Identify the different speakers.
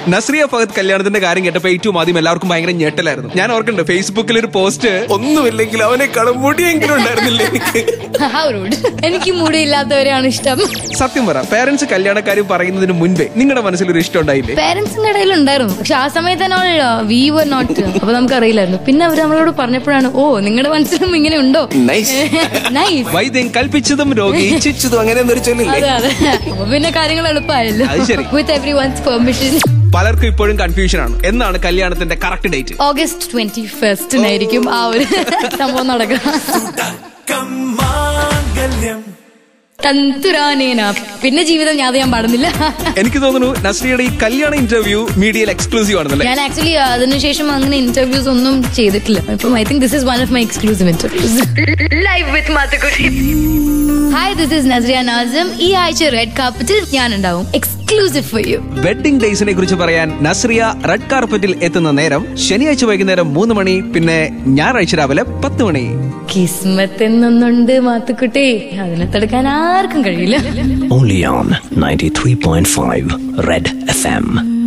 Speaker 1: നസ്രിയ ഫഹദ് കല്യാണത്തിന്റെ കാര്യം കേട്ടപ്പോ ഏറ്റവും ആദ്യം എല്ലാവർക്കും ഭയങ്കര ഞെട്ടലായിരുന്നു ഞാൻ ഓർക്കുന്നുണ്ട് ഫേസ്ബുക്കിൽ ഒരു പോസ്റ്റ് ഒന്നുമില്ലെങ്കിൽ അവനെക്കാളും മുടിയെങ്കിലും ഉണ്ടായിരുന്നില്ല എനിക്ക്
Speaker 2: How rude. എനിക്ക് മുടിയില്ലാത്തവരെയാണ് ഇഷ്ടം
Speaker 1: സത്യം പറ പേരൻസ് കല്യാണക്കാരും പറയുന്നതിന് മുൻപേ നിങ്ങളുടെ മനസ്സിൽ ഒരു ഇഷ്ടം ഉണ്ടായില്ലേ
Speaker 2: പേരൻസിന്റെ ഇടയിൽ ഉണ്ടായിരുന്നു പക്ഷെ ആ സമയത്ത് വി വർ നോട്ട് അപ്പൊ നമുക്ക് അറിയില്ലായിരുന്നു പിന്നെ അവർ നമ്മളോട് പറഞ്ഞപ്പോഴാണ് ഓ നിങ്ങളുടെ മനസ്സിലും ഇങ്ങനെ ഉണ്ടോ
Speaker 1: Nice.
Speaker 2: നൈസ്
Speaker 1: വൈദ്യം കൽപ്പിച്ചതും രോഗി ഇച്ഛിച്ചതും അങ്ങനെ എന്നൊരു ചൊല്ലില്ലേ
Speaker 2: അതെ അതെ അപ്പൊ പിന്നെ കാര്യങ്ങൾ എളുപ്പമായല്ലോ
Speaker 1: അത് ശരി.
Speaker 2: വിത്ത് എവറി വൺസ് പെർമിഷൻ
Speaker 1: പലർക്കും ഇപ്പോഴും കൺഫ്യൂഷൻ ആണ് എന്നാണ് കല്യാണത്തിന്റെ കറക്റ്റ് ഡേറ്റ്
Speaker 2: ഓഗസ്റ്റ് ട്വന്റി ഫസ്റ്റിനായിരിക്കും ആ ഒരു സംഭവം നടക്കുക തന്തുരാനേന പിന്നെ ജീവിതം ഞാൻ ഞാൻ പാടുന്നില്ല
Speaker 1: എനിക്ക് തോന്നുന്നു നസ്രിയുടെ ഈ കല്യാണ ഇന്റർവ്യൂ മീഡിയയിൽ എക്സ്ക്ലൂസീവ് ആണെന്നല്ലേ
Speaker 2: ഞാൻ ആക്ച്വലി അതിനുശേഷം അങ്ങനെ ഇന്റർവ്യൂസ് ഒന്നും ചെയ്തിട്ടില്ല ഇപ്പം I think this is one of my exclusive interviews live with Mathukutty hi this is Nazriya Nazim ഈ ആഴ്ച റെഡ് കാർപ്പറ്റിൽ ഞാൻ ഉണ്ടാവും എക്സ്ക്ലൂസീവ് ഫോർ യു
Speaker 1: വെഡിംഗ് ഡേയ്സിനെ കുറിച്ച് പറയാൻ നസ്രിയ റെഡ് കാർപ്പറ്റിൽ എത്തുന്ന നേരം ശനിയാഴ്ച വൈകുന്നേരം മൂന്ന് മണി പിന്നെ ഞായറാഴ്ച രാവിലെ പത്ത് മണി
Speaker 2: കിസ്മത്ത് എന്നൊന്നുണ്ട് മാത്തുക്കുട്ടി അതിനെ തടുക്കാൻ ആർക്കും കഴിയില്ല
Speaker 3: Only on 93.5 Red FM.